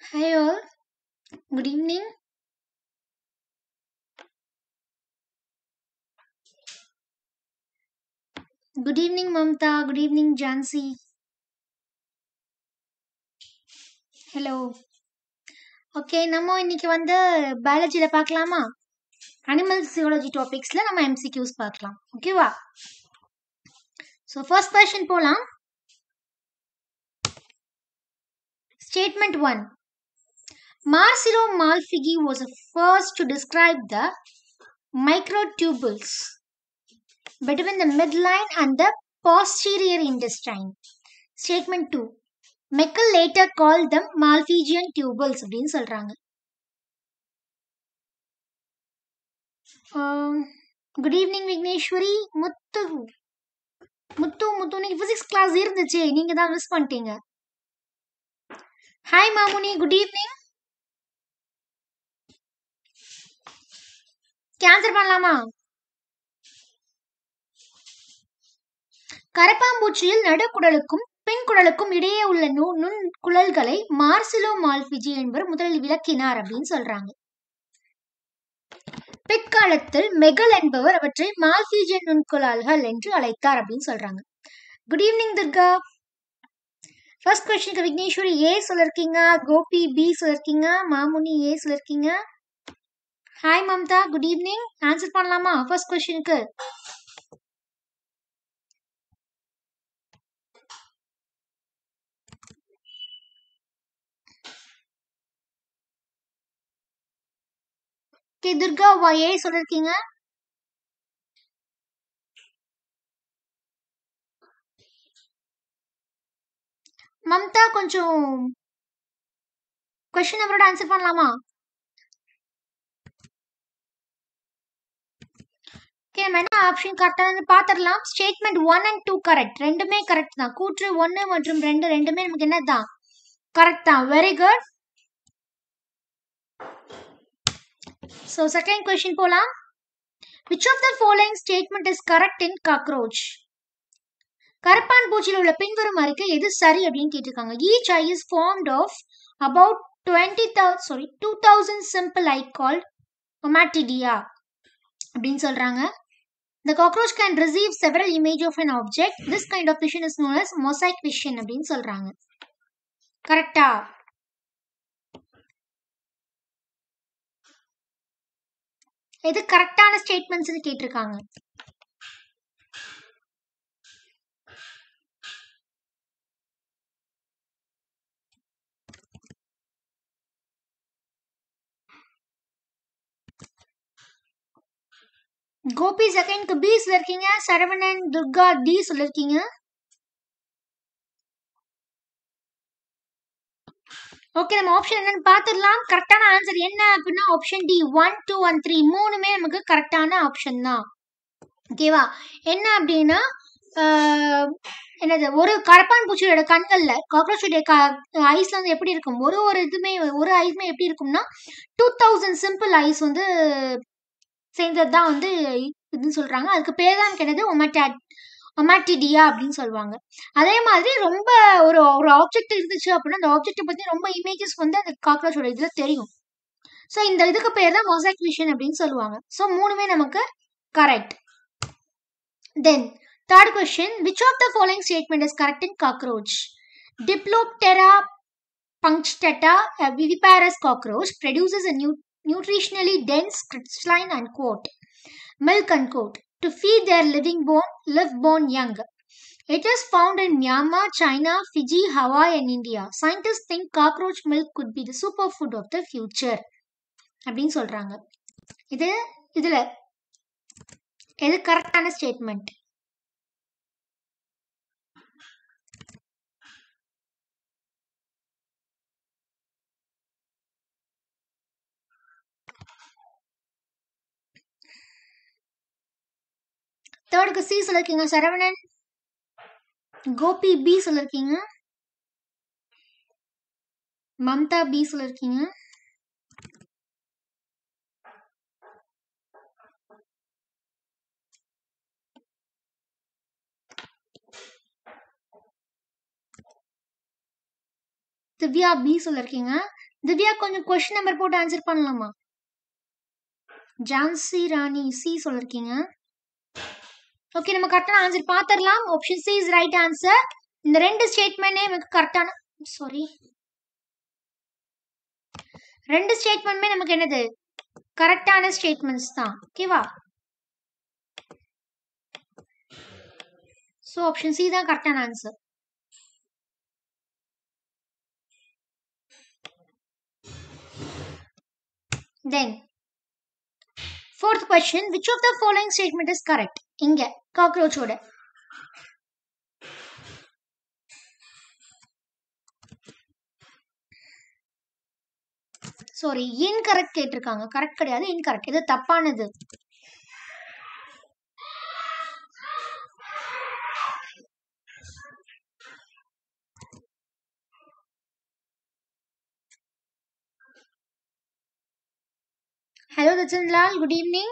Hi all, good evening. Good evening, Mamta. Good evening, Jansi. Hello okay நம்ம இன்னைக்கு வந்து பயாலஜியில் பார்க்கலாமா அனிமல் சியாலஜி டாபிக்ஸில் நம்ம எம்சிக்யூஸ் பார்க்கலாம் ஓகேவா ஸோ ஃபர்ஸ்ட் கொஷின் போகலாம் statement one Marcelo Malfigi was the first to describe the microtubules between the midline and the posterior intestine. Statement 2. Meckel later called them Malphigian tubules அப்படின்னு சொல்றாங்க குட் ஈவினிங் விக்னேஸ்வரி முத்து முத்து முத்து இன்னைக்கு physics class இருந்துச்சு நீங்க தான் miss பண்ணிட்டீங்க hi மாமுனி good evening cancel பண்ணலாமா கரப்பாம்பூச்சியில் நடுக்குடலுக்கும் பின்குடலுக்கும் இடையே உள்ள நு நுண் குழல்களை மார்சிலோ மால்பிஜி என்பவர் முதலில் விளக்கினார் அப்படின்னு சொல்றாங்க பிற்காலத்தில் மெகல் என்பவர் அவற்றை மால்பீஜியன் நுண்குழல்கள் என்று அழைத்தார் அப்படின்னு சொல்றாங்க குட் ஈவினிங் துர்கா ஃபர்ஸ்ட் கொஸ்டினுக்கு விக்னேஸ்வரி ஏ சொல்லிருக்கீங்க கோபி பி சொல்லிருக்கீங்க மாமுனி ஏ சொல்லிருக்கீங்க hi Mamta good evening answer பண்ணலாமா ஃபர்ஸ்ட் கொஸ்டினுக்கு கே துர்கா வா ஏ சொல்லிருக்கீங்க மம்தா கொஞ்சம் கொஸ்டின் நம்பரோட ஆன்சர் பண்ணலாமா ஓகே நம்ம என்ன ஆப்ஷன் கரெக்டாக வந்து பார்த்துடலாம் statement one and two correct ரெண்டுமே கரெக்ட் தான் கூற்று ஒன்று மற்றும் ரெண்டு ரெண்டுமே நமக்கு என்ன தான் கரெக்ட் தான் very good so second question போகலாம் which of the following statement is correct in cockroach கரப்பான் பூச்சியில் உள்ள பின்வரும் அறிக்கை எது சரி அப்படின்னு கேட்டிருக்காங்க each eye is formed of about twenty thou sorry two thousand simple eye called ommatidia அப்படின்னு சொல்றாங்க The cockroach can receive several image of an object. This kind of vision is known as mosaic vision அப்படின்னு சொல்றாங்க கரெக்டா எது கரெக்டான ஸ்டேட்மெண்ட்ஸ்னு கேட்டிருக்காங்க கோபி செகண்ட்க்கு B சொல்லிருக்கீங்க சரவணன் துர்கா டி சொல்லிருக்கீங்க ஓகே நம்ம ஆப்ஷன் என்னன்னு பார்த்துடலாம் கரெக்டான ஆன்சர் என்ன அப்படின்னா option D one two one three மூணுமே நமக்கு கரெக்டான ஆப்ஷன் தான் ஓகேவா என்ன அப்படின்னா என்னது ஒரு கரப்பான் பூச்சியோட கண்கள்ல காக்ரோச்சுடைய ஐஸ்ல வந்து எப்படி இருக்கும் ஒரு ஒரு இதுமே ஒரு ஐஸ்மே எப்படி இருக்கும்னா டூ தௌசண்ட் சிம்பிள் ஐஸ் வந்து சேர்ந்தது தான் வந்து இதுன்னு சொல்றாங்க அதுக்கு பேர் தான் கிடையாது ஒமேட்டா ஒமாட்டிடியா அப்படின்னு சொல்லுவாங்க அதே மாதிரி ரொம்ப ஒரு ஒரு ஆப்ஜெக்ட் இருந்துச்சு அப்படின்னா அந்த ஆப்ஜெக்ட்டை பத்தி ரொம்ப இமேஜஸ் வந்து அந்த காக்ரோச்சோட இதுல தெரியும் ஸோ இந்த இதுக்கு பேர் தான் மொசைக் விஷன் அப்படின்னு சொல்லுவாங்க ஸோ மூணுமே நமக்கு correct then third question which of the following statement is correct in cockroach diploptera punctata, a viviparous cockroach, produces a new nutritionally dense crystalline unquote milk unquote to feed their living born live born young it is found in myanmar china fiji hawaii and india scientists think cockroach milk could be the superfood of the future அப்படின்னு சொல்றாங்க இது இதுல எது கரெக்டான statement தேர்டுக்கு C சொல்லிருக்கீங்க Saravanan Gopi B சொல்லிருக்கீங்க Mamata B சொல்லிருக்கீங்க Divya B சொல்லிருக்கீங்க திவ்யா கொஞ்சம் கொஸ்டின் நம்பர் போட்டு ஆன்சர் பண்ணலாமா ஜான்சி ராணி சி சொல்லிருக்கீங்க ஓகே நம்ம கரெக்டான ஆன்சர் பார்த்துடலாம் option C is right answer இந்த ரெண்டு ஸ்டேட்மெண்ட்டே நமக்கு கரெக்டான சாரி ரெண்டு ஸ்டேட்மெண்ட்டுமே நமக்கு என்னது கரெக்டான ஸ்டேட்மெண்ட்ஸ் தான் ஓகேவா ஸோ ஆப்ஷன் சி தான் கரெக்டான answer then fourth question which of the following statement is correct இங்க காக்ரோச்சோட சாரி இன்கரெக்ட் கேட்டிருக்காங்க கரெக்ட் கிடையாது இன்கரெக்ட் இது தப்பானது Hello, Dachanlal. Good evening.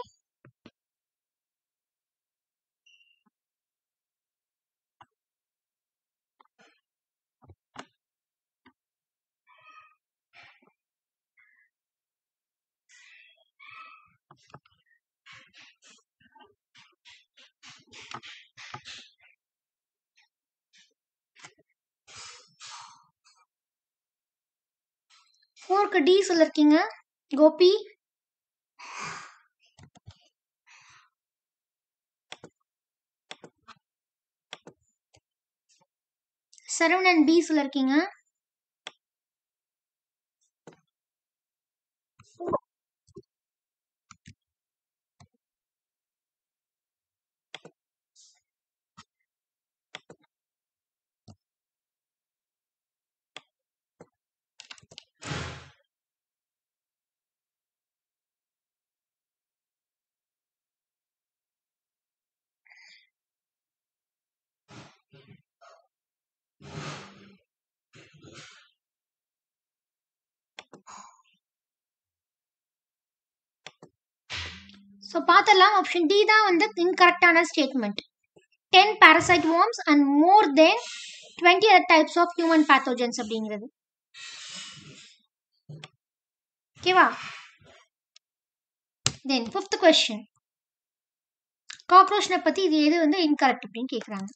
ஃபோர்க்கு டி சொல்லிருக்கீங்க கோபி சரவணன் பி சொல்லிருக்கீங்க ஸோ பார்த்தலாம் ஆப்ஷன் டி தான் வந்து இன்கரெக்டான statement ten parasite worms and more then twenty other types of human pathogens அப்படிங்கிறது ஓகேவா தென் ஃபிஃப்த் கொஸ்டின் காக்ரோச்னை பற்றி இது எது வந்து இன்கரெக்ட் அப்படின்னு கேட்குறாங்க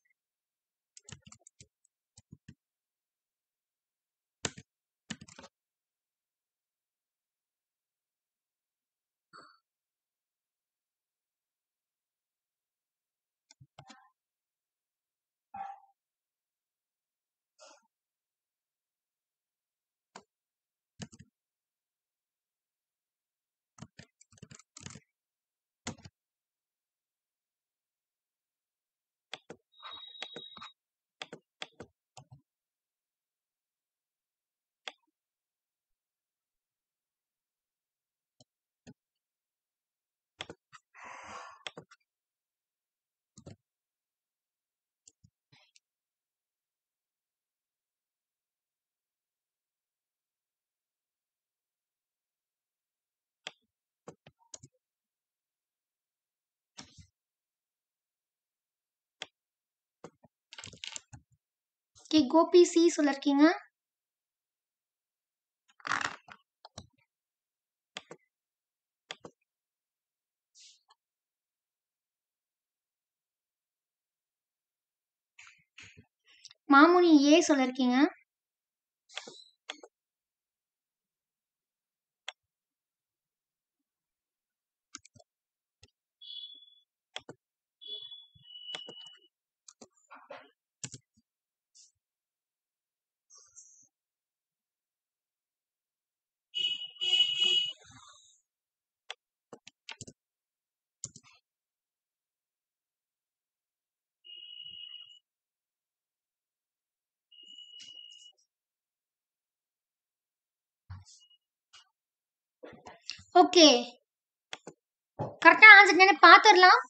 ஓகே கோபி சி சொல்லிருக்கீங்க மாமுனி ஏ சொல்லிருக்கீங்க ஓகே கரெக்டாக ஆன்சர் என்ன பார்த்துடலாம்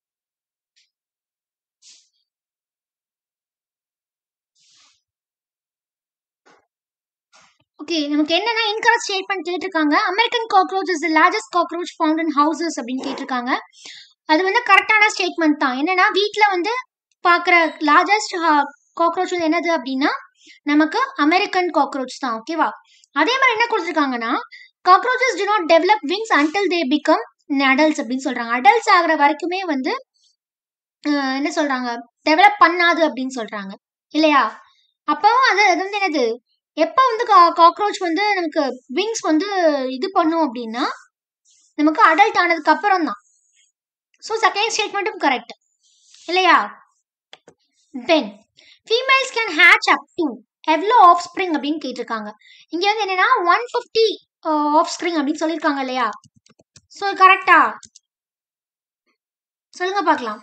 ஓகே நமக்கு என்னன்னா இன்கரெக்ட் ஸ்டேட்மெண்ட் கேட்டிருக்காங்க American cockroach is the largest cockroach found in houses அப்படின்னு கேட்டிருக்காங்க அது வந்து கரெக்டான ஸ்டேட்மெண்ட் தான் என்னன்னா வீட்டில் வந்து பார்க்குற லார்ஜஸ்ட் காக்ரோச் வந்து என்னது அப்படின்னா நமக்கு அமெரிக்கன் காக்ரோச் தான் ஓகேவா அதே மாதிரி என்ன கொடுத்துருக்காங்கன்னா cockroaches do not develop wings until they become adults அப்படின்னு சொல்றாங்க அடல்ட்ஸ் ஆகிற வரைக்குமே வந்து அஹ், என்ன சொல்றாங்க டெவலப் பண்ணாது அப்படின்னு சொல்றாங்க இல்லையா அப்பவும் அது அது வந்து என்னது எப்போ வந்து காக்ரோச் வந்து நமக்கு விங்ஸ் வந்து இது பண்ணும் அப்படின்னா நமக்கு அடல்ட் ஆனதுக்கு அப்புறம் தான் ஸோ செகண்ட் ஸ்டேட்மெண்ட்டும் கரெக்ட் இல்லையா then females can hatch up to எவ்வளோ ஆஃப் ஸ்ப்ரிங் அப்படின்னு கேட்டிருக்காங்க இங்கே வந்து என்னன்னா ஒன் ஃபிஃப்டி ஆஃப் ஸ்ப்ரிங் அப்படின்னு சொல்லியிருக்காங்க இல்லையா ஸோ கரெக்டா சொல்லுங்க பார்க்கலாம்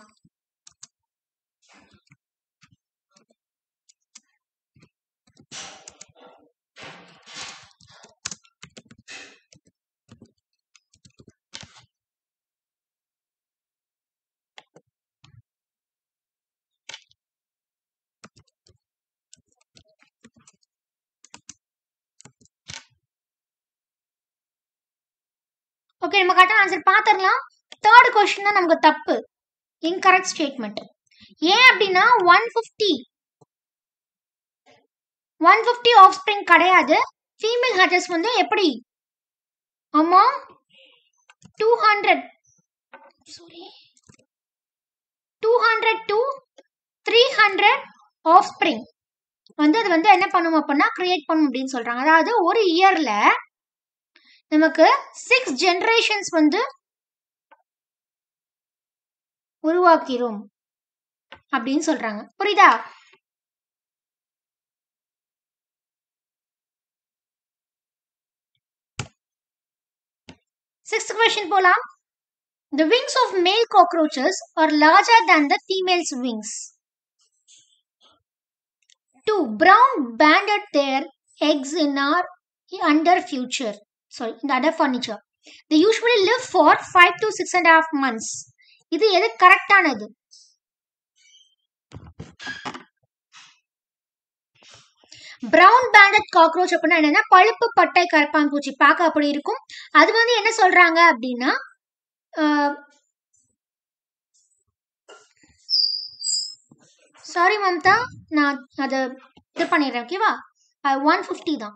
ஓகே நம்ம கரெக்டான ஆன்சர் பார்த்துடலாம் தேர்ட் கொஸ்டின் தான் நமக்கு தப்பு இன்கரெக்ட் ஸ்டேட்மெண்ட் ஏன் அப்படின்னா one fifty one fifty offspring கிடையாது ஃபீமேல் ஹேட்டர்ஸ் வந்து எப்படி ஆமா two hundred sorry two hundred to three hundred offspring வந்து அது வந்து என்ன பண்ணும் அப்படின்னா கிரியேட் பண்ணும் அப்படின்னு சொல்றாங்க அதாவது ஒரு இயர்ல நமக்கு சிக்ஸ் ஜெனரேஷன்ஸ் வந்து உருவாக்கிறோம் அப்படின்னு சொல்றாங்க புரியுதா சிக்ஸ்த் கொஸ்டின் போலாம் The wings of male cockroaches are larger than the female's wings. 2. Brown banded their eggs in our under future. Sorry, in the other furniture. They usually live for 5 to 6 and a half months. இது எது கரெக்டானது brown banded cockroach அப்படின்னா என்னன்னா பழுப்பு பட்டை கரப்பான்பூச்சி பார்க்க அப்படி இருக்கும் அது வந்து என்ன சொல்றாங்க அப்படின்னா சாரி மம்தா நான் அதை இது பண்ணிடுறேன் ஓகேவா ஒன் ஃபிஃப்டி தான்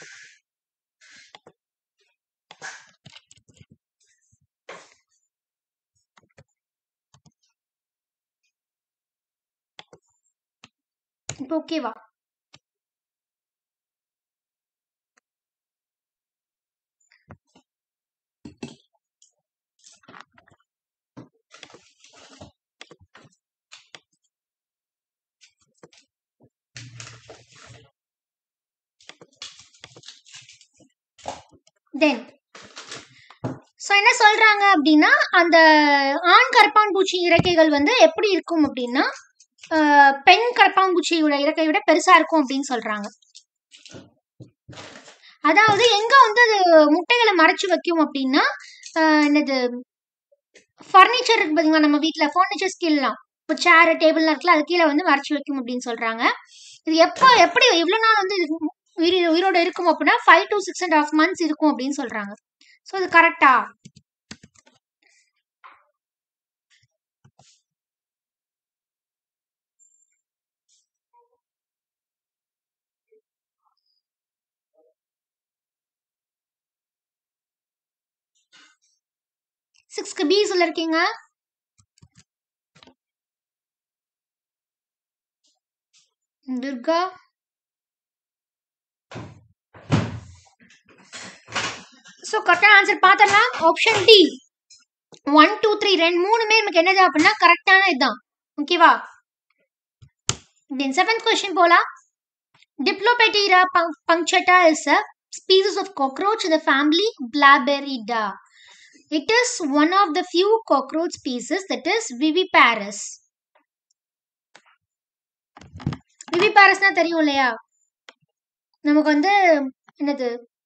இப்போ ஓகேவா தென் ஸோ என்ன சொல்றாங்க அப்படின்னா அந்த ஆண் கரப்பான்பூச்சி இறக்கைகள் வந்து எப்படி இருக்கும் அப்படின்னா ஆஹ், பெண் கரப்பான்பூச்சியோட இறக்கை விட பெருசா இருக்கும் அப்படின்னு சொல்றாங்க அதாவது எங்க வந்து அது முட்டைகளை மறைச்சு வைக்கும் அப்படின்னா ஆஹ், என்னது ஃபர்னிச்சர் இருக்கு பாத்தீங்களா நம்ம வீட்ல ஃபர்னிச்சர் ஸ்கில்லாம் இப்போ சேர் டேபிள்லாம் இருக்குல்ல அது கீழே வந்து மறைச்சு வைக்கும் அப்படின்னு சொல்றாங்க இது எப்போ எப்படி எவ்வளவு நாள் வந்து இது உயிரி உயிரோட இருக்கும் அப்படின்னா five to six and half months இருக்கும் அப்படின்னு சொல்றாங்க ஸோ இது கரெக்டா சிக்ஸ்க்கு பி சொல்லிருக்கீங்க துர்கா ஸோ கரெக்டான ஆன்சர் பார்த்தரலாம் option D one two three ரெண்டு மூணுமே நமக்கு என்னது அப்படின்னா கரெக்டான இதுதான் ஓகேவா தென் செவன்த் கொஸ்டின் போலாம் டிப்ளோபெட்டீரா punctata is a species of cockroach in the family Blaberiida. It is one of the few cockroach species that is viviparous. விவிபாரஸ்னா தெரியும் இல்லையா நமக்கு வந்து என்னது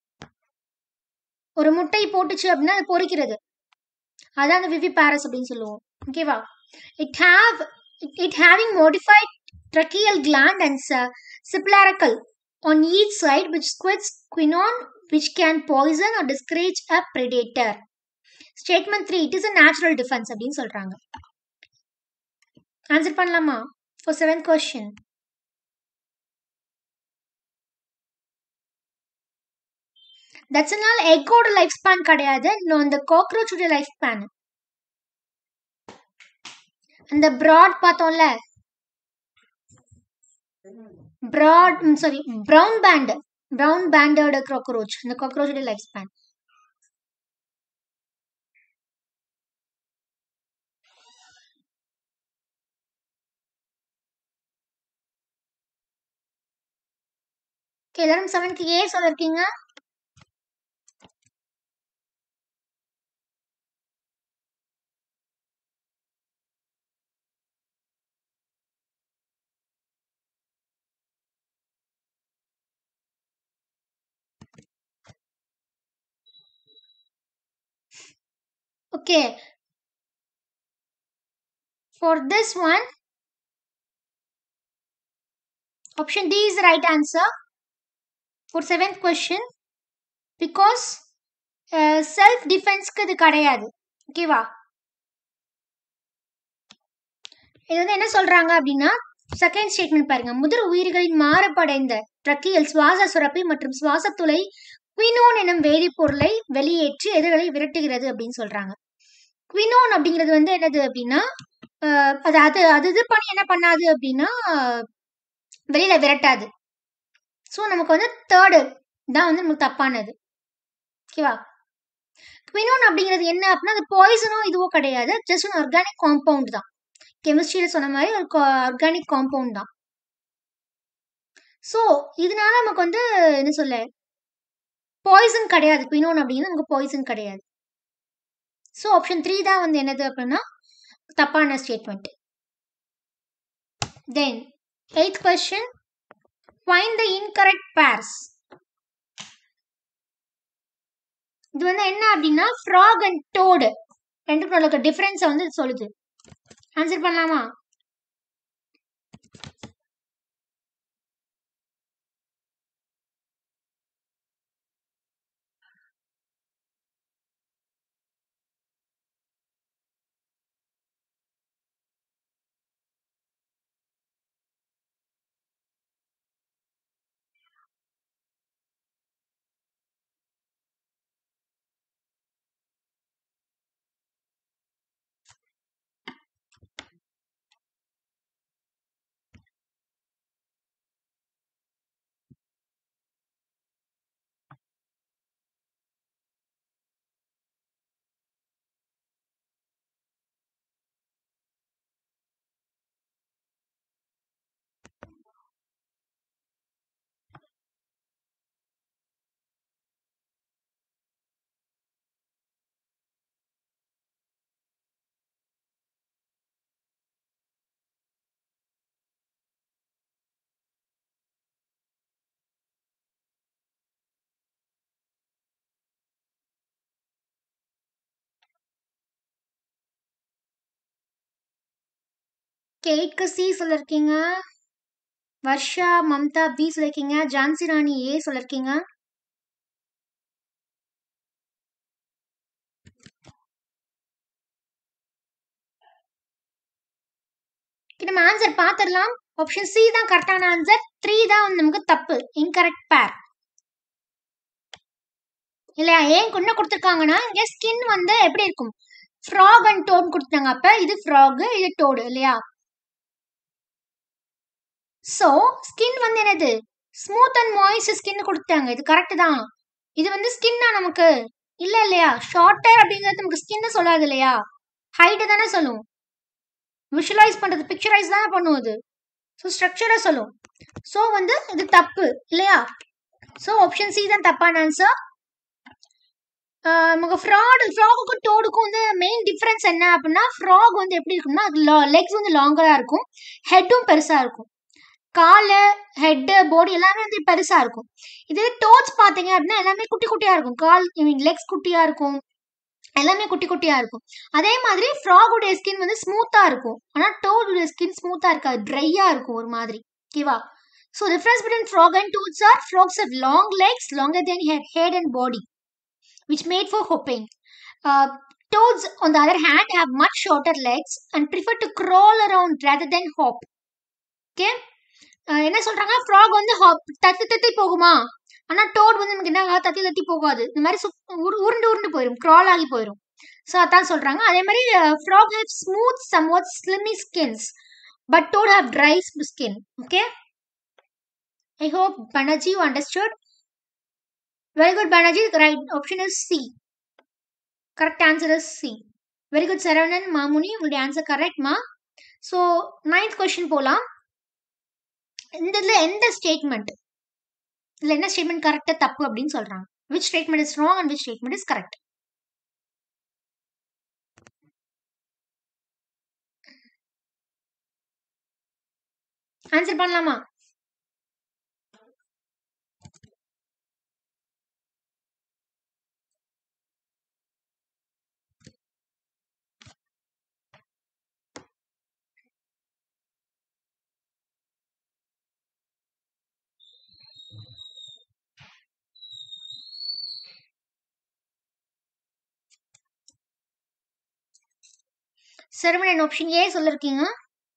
ஒரு முட்டை போட்டுச்சு அப்படின்னா அது பொரிக்கிறது அதான் அந்த விவிபாரஸ் அப்படின்னு சொல்லுவோம் ஓகேவா it have it having modified tracheal gland and uh, syplarical on each side which squirts quinone which can poison or discourage a predator. Statement 3 it is a natural defense அப்படின்னு சொல்றாங்க ஆன்சர் பண்ணலாமா ஃபார் செவன்த் கொஸ்டின் தட்ஸ் நாள் எக்கோட life span கிடையாது இன்னும் இந்த காக்ரோச்சோட life span அந்த broad பார்த்தோம்ல broad sorry brown band brown பேண்டோட காக்ரோச் அந்த காக்ரோச்சோட லைஃப் ஸ்பேன் எல்லாரும் செவன்க்கு ஏ சொல்லிருக்கீங்க Okay. For this one, option D is the right answer. For seventh question, because uh, self defenseக்கு இது கிடையாது ஓகேவா இது வந்து என்ன சொல்றாங்க அப்படின்னா செகண்ட் ஸ்டேட்மெண்ட் பாருங்க முதிர் உயிர்களின் மாறுபடைந்த ட்ரக்கியல் சுவாச சுரப்பி மற்றும் சுவாசத்துளை குவினோன் எனும் வேதிப்பொருளை வெளியேற்றி எதிர்களை விரட்டுகிறது அப்படின்னு சொல்றாங்க குவினோன் அப்படிங்கிறது வந்து என்னது அப்படின்னா அஹ், அது அது அது இது பண்ணி என்ன பண்ணாது அப்படின்னா அஹ், வெளியில விரட்டாது ஸோ நமக்கு வந்து தேர்டு தான் வந்து நமக்கு தப்பானது ஓகேவா குவினோன் அப்படிங்கிறது என்ன அப்படின்னா அது பாய்சனோ இதுவோ கிடையாது ஜஸ்ட் ஒரு ஆர்கானிக் காம்பவுண்ட் தான் கெமிஸ்ட்ரியில் சொன்ன மாதிரி ஒரு ஆர்கானிக் காம்பவுண்ட் தான் ஸோ இதனால நமக்கு வந்து என்ன சொல்ல பாய்சன் கிடையாது குவினோன் அப்படிங்கிறது நமக்கு பாய்சன் கிடையாது ஸோ ஆப்ஷன் த்ரீ தான் வந்து என்னது அப்படின்னா தப்பான statement then eighth question find the incorrect pairs இது வந்து என்ன அப்படின்னா ஃப்ராக் அண்ட் டோடு ரெண்டுக்கும் உள்ள டிஃபரன்ஸை வந்து இது சொல்லுது ஆன்சர் பண்ணலாமா கேட்க சி சொல்லிருக்கீங்க வர்ஷா மம்தா பி சொல்லிருக்கீங்க ஜான்சி ராணி ஏ சொல்லிருக்கீங்க Okay, நம்ம ஆன்சர் பார்த்துடலாம் ஆப்ஷன் சி தான் கரெக்டான ஆன்சர் த்ரீ தான் வந்து நமக்கு தப்பு இன்கரெக்ட் பேர் இல்லையா ஏன் என்ன கொடுத்துருக்காங்கன்னா இங்க ஸ்கின் வந்து எப்படி இருக்கும் ஃப்ராக் அண்ட் டோட் கொடுத்தாங்க அப்ப இது ஃப்ராக் இது டோடு இல்லையா ஸோ ஸ்கின் வந்து என்னது ஸ்மூத் அண்ட் மாய்ஸ்ட் ஸ்கின் கொடுத்தாங்க இது கரெக்ட் தான் இது வந்து ஸ்கின்னா நமக்கு இல்ல இல்லையா ஷார்ட்டர் அப்படிங்கிறது நமக்கு ஸ்கின்னு சொல்லாது இல்லையா ஹைட்டு தானே சொல்லும் விஷுவலைஸ் பண்றது பிக்சரைஸ் தானே பண்ணும் அது ஸோ ஸ்ட்ரக்சரை சொல்லும் ஸோ வந்து இது தப்பு இல்லையா ஸோ ஆப்ஷன் சி தான் தப்பான ஆன்சர் நமக்கு ஃப்ராடு ஃப்ராகுக்கும் டோடுக்கும் வந்து மெயின் டிஃப்ரென்ஸ் என்ன அப்படின்னா ஃப்ராக் வந்து எப்படி இருக்கும்னா லெக்ஸ் வந்து லாங்கராக இருக்கும் ஹெட்டும் பெருசாக இருக்கும் கால் ஹெட்டு பாடி எல்லாமே வந்து பெருசா இருக்கும் இதே டோட்ஸ் பாத்தீங்க அப்படின்னா எல்லாமே குட்டி குட்டியா இருக்கும் கால் லெக்ஸ் குட்டியா இருக்கும் எல்லாமே குட்டி குட்டியா இருக்கும் அதே மாதிரி ஃப்ராகுடைய ஸ்கின் வந்து ஸ்மூத்தா இருக்கும் ஆனா டோடுடைய ஸ்கின் ஸ்மூத்தா இருக்காது ட்ரையா இருக்கும் ஒரு மாதிரி ஓகேவா so difference between frog and toads are frogs have long legs longer than head head and body which made for hopping. Uh, toads, on the other hand, have much shorter legs and prefer to crawl around rather than hop. Okay? என்ன சொல்றாங்க frock வந்து hop தத்தி தத்தி போகுமா ஆனா டோட் வந்து நமக்கு என்ன ஆகாது, தத்தி தத்தி போகாது இந்த மாதிரி சுத் உரு உருண்டு உருண்டு போயிடும் crawl ஆகி போயிடும் ஸோ அதான் சொல்றாங்க அதே மாதிரி frog have smooth somewhat slimy skins but toad have dry skin okay I hope Banerjee you understood very good Banerjee right option is C correct answer is C very good Saravanan Mamuni உங்களுடைய ஆன்சர் கரெக்ட்மா so ninth question போகலாம் இந்த இதில் எந்த statement இதில் என்ன statement கரெக்டாக தப்பு அப்படின்னு சொல்கிறாங்க which statement is wrong and which statement is correct answer பண்ணலாமா சரவணன் ஆப்ஷன் ஏ சொல்லிருக்கீங்க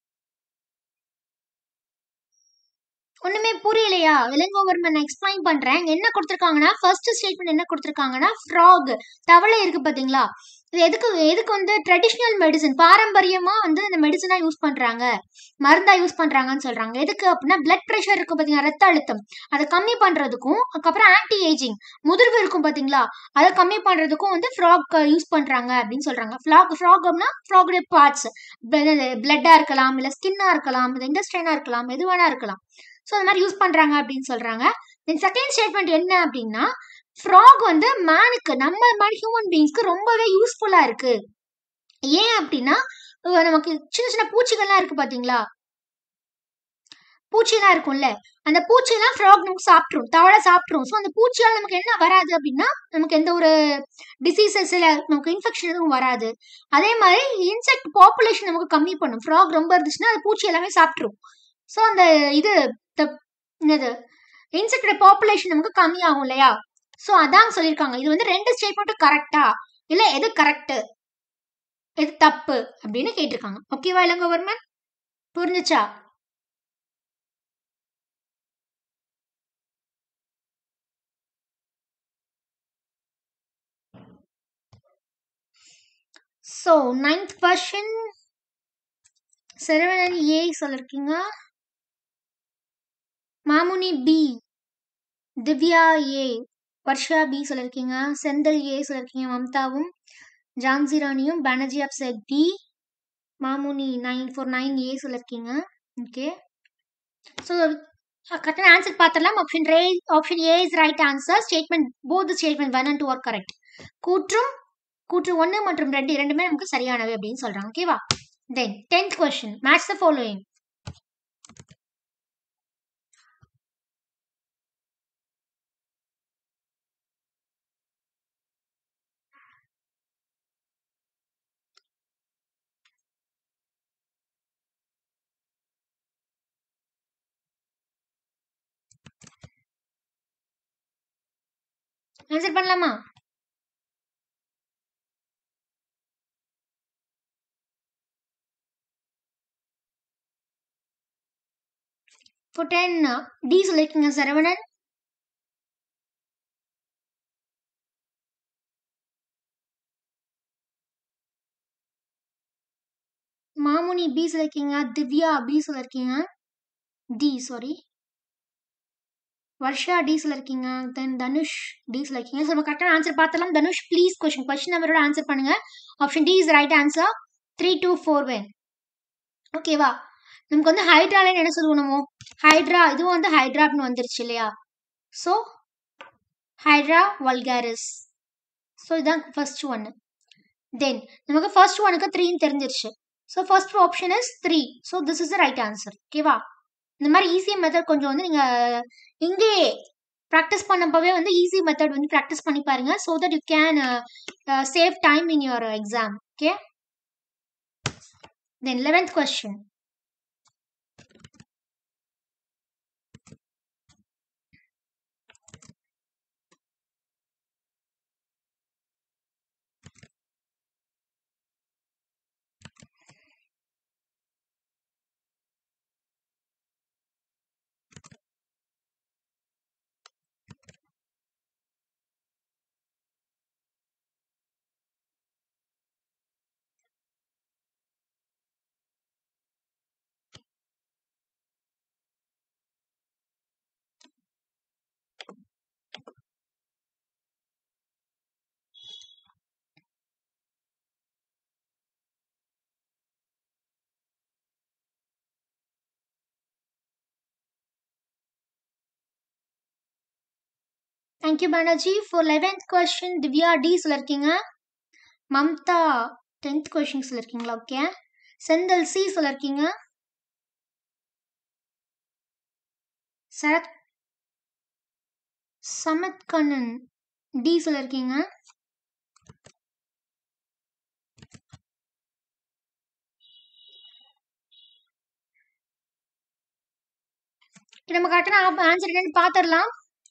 ஒண்ணுமே புரியலையா இளங்கோவர்மன் நான் எக்ஸ்பிளைன் பண்றேன் இங்க என்ன கொடுத்துருக்காங்கன்னா ஃபர்ஸ்ட் ஸ்டேட்மெண்ட் என்ன கொடுத்துருக்காங்கன்னா ஃப்ராக் தவளை இருக்கு பாத்தீங்களா இது எதுக்கு எதுக்கு வந்து ட்ரெடிஷ்னல் மெடிசன் பாரம்பரியமா வந்து இந்த மெடிசனா யூஸ் பண்றாங்க மருந்தா யூஸ் பண்றாங்கன்னு சொல்றாங்க எதுக்கு அப்படின்னா பிளட் ப்ரெஷர் இருக்கும் பாத்தீங்களா ரத்த அழுத்தம் அதை கம்மி பண்றதுக்கும் அதுக்கப்புறம் ஆன்டி ஏஜிங் முதிர்வு இருக்கும் பாத்தீங்களா அதை கம்மி பண்றதுக்கும் வந்து ஃப்ராக் யூஸ் பண்றாங்க அப்படின்னு சொல்றாங்க ஃப்ராக் ஃப்ராக் அப்படின்னா ஃப்ராகுடைய பார்ட்ஸ் பிளட்டா இருக்கலாம் இல்ல ஸ்கின்னா இருக்கலாம் இல்ல இண்டஸ்ட்ரைனா இருக்கலாம் எது வேணா இருக்கலாம் ஸோ அந்த மாதிரி யூஸ் பண்றாங்க அப்படின்னு சொல்றாங்க தென் செகண்ட் ஸ்டேட்மெண்ட் என்ன அப்படின்னா ஃப்ராக் வந்து மேனுக்கு நம்ம மாதிரி ஹியூமன் பீயிங்ஸ்க்கு ரொம்பவே யூஸ்ஃபுல்லா இருக்கு ஏன் அப்படின்னா அஹ் நமக்கு சின்ன சின்ன பூச்சிகள்லாம் இருக்கு பாத்தீங்களா பூச்சிலாம் இருக்கும்ல அந்த பூச்சியெல்லாம் ஃப்ராக் நமக்கு சாப்பிட்ரும் தவளை சாப்பிட்ரும் ஸோ அந்த பூச்சியால் நமக்கு என்ன வராது அப்படின்னா நமக்கு எந்த ஒரு டிசீசஸ் இல்லை நமக்கு இன்ஃபெக்ஷன் எதுவும் வராது அதே மாதிரி இன்செக்ட் பாப்புலேஷன் நமக்கு கம்மி பண்ணும் ஃப்ராக் ரொம்ப இருந்துச்சுன்னா அது பூச்சி எல்லாமே சாப்பிட்ரும் ஸோ அந்த இது த- என்னது இன்செக்டோட பாப்புலேஷன் நமக்கு கம்மியாகும் இல்லையா ஸோ அதான் சொல்லியிருக்காங்க இது வந்து ரெண்டு ஸ்டேட்மெண்ட்டும் கரெக்டா இல்லை எது கரெக்ட் எது தப்பு அப்படின்னு கேட்டிருக்காங்க ஓகேவா இளங்கோவர்மன் புரிஞ்சுச்சா so ninth question Saravanan A சொல்லிருக்கீங்க Mamuni B Divya A Varsha B சொல்லிருக்கீங்க செந்தில் ஏ சொல்லிருக்கீங்க மம்தாவும் ஜான்சி ராணியும் பானர்ஜி ஆப் செட் D Mamuni nine four nine A சொல்லிருக்கீங்க ஓகே ஸோ கரெக்டான ஆன்சர் பார்த்துடலாம் ஆப்ஷன் ரே option A is right answer statement both statement one and two are correct கூற்றும் கூற்று ஒன்று மற்றும் ரெண்டு இரண்டுமே நமக்கு சரியானவை அப்படின்னு சொல்றாங்க ஓகேவா then tenth question match the following answer பண்ணலாமா For 10, uh, D சொல்லிருக்கீங்க சரவணன் மாமுனி பி சொல்லிருக்கீங்க திவ்யா பி சொல்லிருக்கீங்க டி சாரி வர்ஷா டி சொல்லிருக்கீங்க தென் தனுஷ் டி சொல்லிருக்கீங்க ஸோ நம்ம கரெக்டான ஆன்சர் பார்த்தலாம் தனுஷ் ப்ளீஸ் கொஸ்டின் கொஸ்டின் நம்பரோட ஆன்சர் பண்ணுங்க option D is right answer three two four when ஓகேவா நமக்கு வந்து ஹைட்ராலன்னு என்ன சொல்லுவோம் நம்ம ஹைட்ரா இதுவும் வந்து ஹைட்ரா அப்படின்னு வந்துருச்சு இல்லையா ஸோ ஹைட்ரா வல்காரிஸ் ஸோ இதுதான் ஃபர்ஸ்ட் ஒன்று தென் நமக்கு ஃபர்ஸ்ட் ஒனுக்கு த்ரீன்னு தெரிஞ்சிருச்சு so first option is three so this is the right answer ஓகேவா இந்த மாதிரி ஈஸி மெத்தட் கொஞ்சம் வந்து நீங்கள் இங்கேயே ப்ராக்டிஸ் பண்ணப்பவே வந்து ஈஸி மெத்தட் வந்து ப்ராக்டிஸ் பண்ணி பாருங்க so that you can save time in your exam okay then eleventh question thank you Banerjee for eleventh question Divya D சொல்லிருக்கீங்க மம்தா டென்த் கொஸ்டின் சொல்லிருக்கீங்களா ஓகே செந்தல் சி சொல்லிருக்கீங்க சரத் சமத் கண்ணன் டி சொல்லிருக்கீங்க நம்ம கரெக்டான ஆன்சர் என்னன்னு பார்த்துடலாம்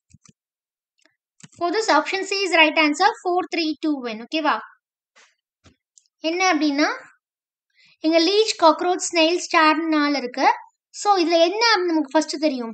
For this option C is right answer 4321 ஓகேவா என்ன அப்படின்னா எங்க லீச் காக்ரோச் ஸ்னெயில் ஸ்டார் நாள் இருக்கு ஸோ இதுல என்ன அப்படின்னு நமக்கு ஃபர்ஸ்ட் தெரியும்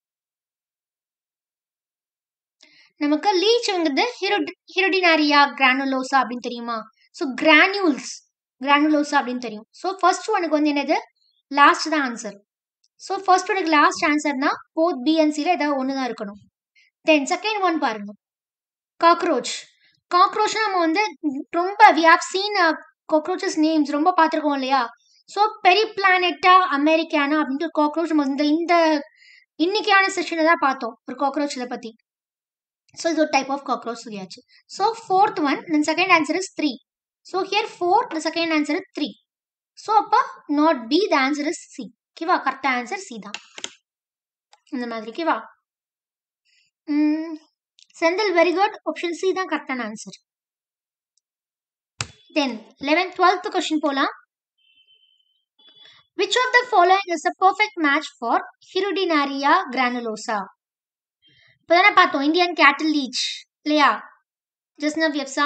நமக்கு லீச்ங்கிறது ஹிரோடினாரியா கிரானுலோசா அப்படின்னு தெரியுமா ஸோ கிரானியூல்ஸ் கிரானுலோசா அப்படின்னு தெரியும் ஸோ ஃபர்ஸ்ட் ஒனுக்கு வந்து என்னது லாஸ்ட் தான் ஆன்சர் ஸோ ஃபர்ஸ்ட் ஒனுக்கு லாஸ்ட் ஆன்சர்னா போத் பிஎன்சியில் ஏதாவது ஒன்று தான் இருக்கணும் தென் செகண்ட் ஒன் பாருங்க காக்ரோச் காக்ரோச் நம்ம வந்து ரொம்ப we have seen cockroaches names ரொம்ப பார்த்துருக்கோம் இல்லையா ஸோ பெரி பிளானெட்டா அமெரிக்கானா அப்படின்ட்டு ஒரு காக்ரோச் நம்ம இந்த இந்த இன்னைக்கான செஷனில் தான் பார்த்தோம் ஒரு காக்ரோச் இதை பற்றி ஸோ இது ஒரு டைப் ஆஃப் காக்ரோச் சொல்லியாச்சு so fourth one then second answer is three so here four the second answer is three so அப்போ not B the answer is C ஓகேவா கரெக்டாக ஆன்சர் சி தான் இந்த மாதிரி ஓகேவா Senthil very good option C தான் கரெக்டான answer then eleventh twelfth question போலாம் which of the following is a perfect match for hirudinaria granulosa இப்போ தானே பார்த்தோம் இந்தியன் கேட்டில் லீச் இல்லையா ஜஸ்ட் நவ் எஃப்சா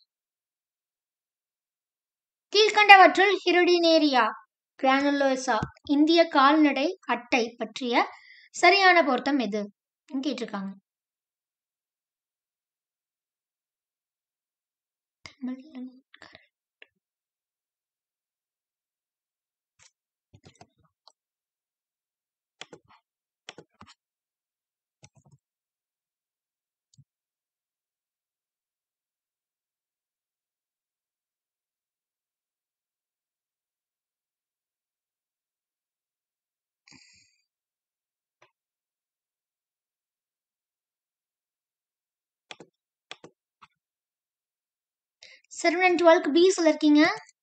கீழ்கண்டவற்றுள் ஹிருடினேரியா கிரானுலோசா இந்திய கால்நடை அட்டை பற்றிய சரியான பொருத்தம் எது கேட்டிருக்காங்க செவன் டுவெல்க்கு பி சொல்லிருக்கீங்க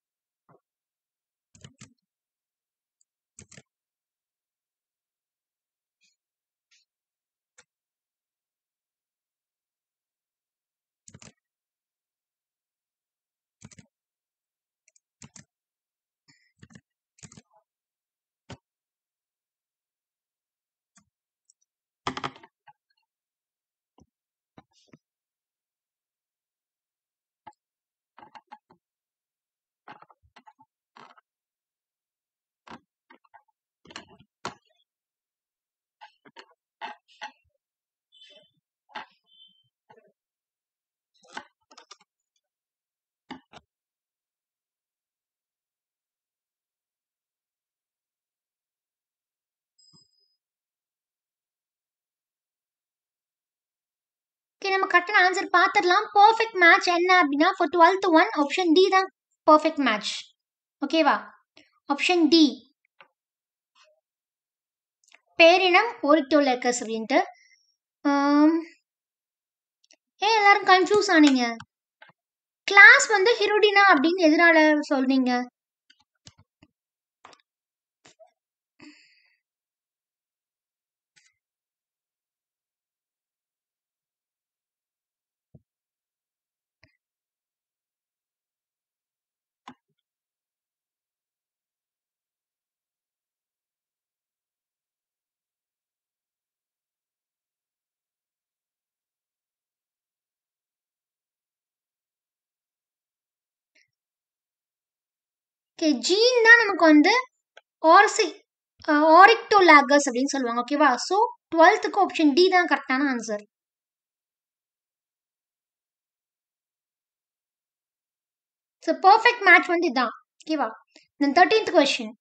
ஓகே நம்ம கரெக்டான ஆன்சர் பார்த்துடலாம் பர்ஃபெக்ட் மேட்ச் என்ன அப்படின்னா for twelfth one option D தான் பர்ஃபெக்ட் மேட்ச் ஓகேவா ஆப்ஷன் டி பேரினம் ஓரிட்டோலேக்கஸ் அப்படின்ட்டு ஏன் எல்லாரும் கன்ஃபியூஸ் ஆனீங்க கிளாஸ் வந்து ஹிரோடினா அப்படின்னு எதனால சொல்றீங்க ஓகே ஜீன் தான் நமக்கு வந்து ஆர்சி ஆரிக்டோலாகஸ் அப்படின்னு சொல்லுவாங்க ஓகேவா ஸோ டுவெல்த்துக்கு ஆப்ஷன் டி தான் கரெக்டான ஆன்சர் ஸோ பர்ஃபெக்ட் மேட்ச் வந்து இதுதான் ஓகேவா தென் தேர்ட்டீன்த் கொஸ்டின்